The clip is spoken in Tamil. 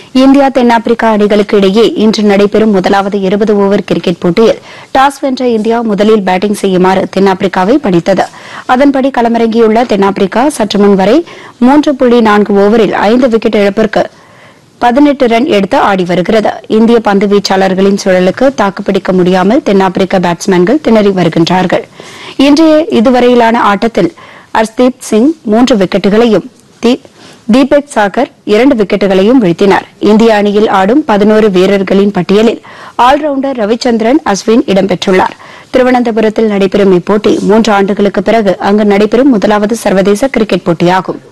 இந்தியா தென்னாப்பிரிக்கா அணிகளுக்கு இடையே இன்று நடைபெறும் முதலாவது இருபது ஓவர் கிரிக்கெட் போட்டியில் டாஸ் வென்ற இந்தியா முதலில் பேட்டிங் செய்யுமாறு தென்னாப்பிரிக்காவை பணித்தது அதன்படி களமிறங்கியுள்ள தென்னாப்பிரிக்கா சற்று முன் வரை மூன்று புள்ளி நான்கு ஓவரில் ஐந்து விக்கெட் இழப்பிற்கு பதினெட்டு ரன் எடுத்து ஆடி வருகிறது இந்திய பந்து வீச்சாளர்களின் சுழலுக்கு தாக்குப்பிடிக்க முடியாமல் தென்னாப்பிரிக்க பேட்ஸ்மேன்கள் திணறி வருகின்றார்கள் இன்றைய இதுவரையிலான ஆட்டத்தில் அர்ஸ்தீப் சிங் மூன்று விக்கெட்டுகளையும் தி- தீபக் சாகர் இரண்டு விக்கெட்டுகளையும் வீழ்த்தினார் இந்திய அணியில் ஆடும் பதினோரு வீரர்களின் பட்டியலில் ஆல்ரவுண்டர் ரவிச்சந்திரன் அஸ்வின் இடம்பெற்றுள்ளார் திருவனந்தபுரத்தில் நடைபெறும் இப்போட்டி மூன்று ஆண்டுகளுக்கு பிறகு அங்கு நடைபெறும் முதலாவது சர்வதேச கிரிக்கெட் போட்டியாகும்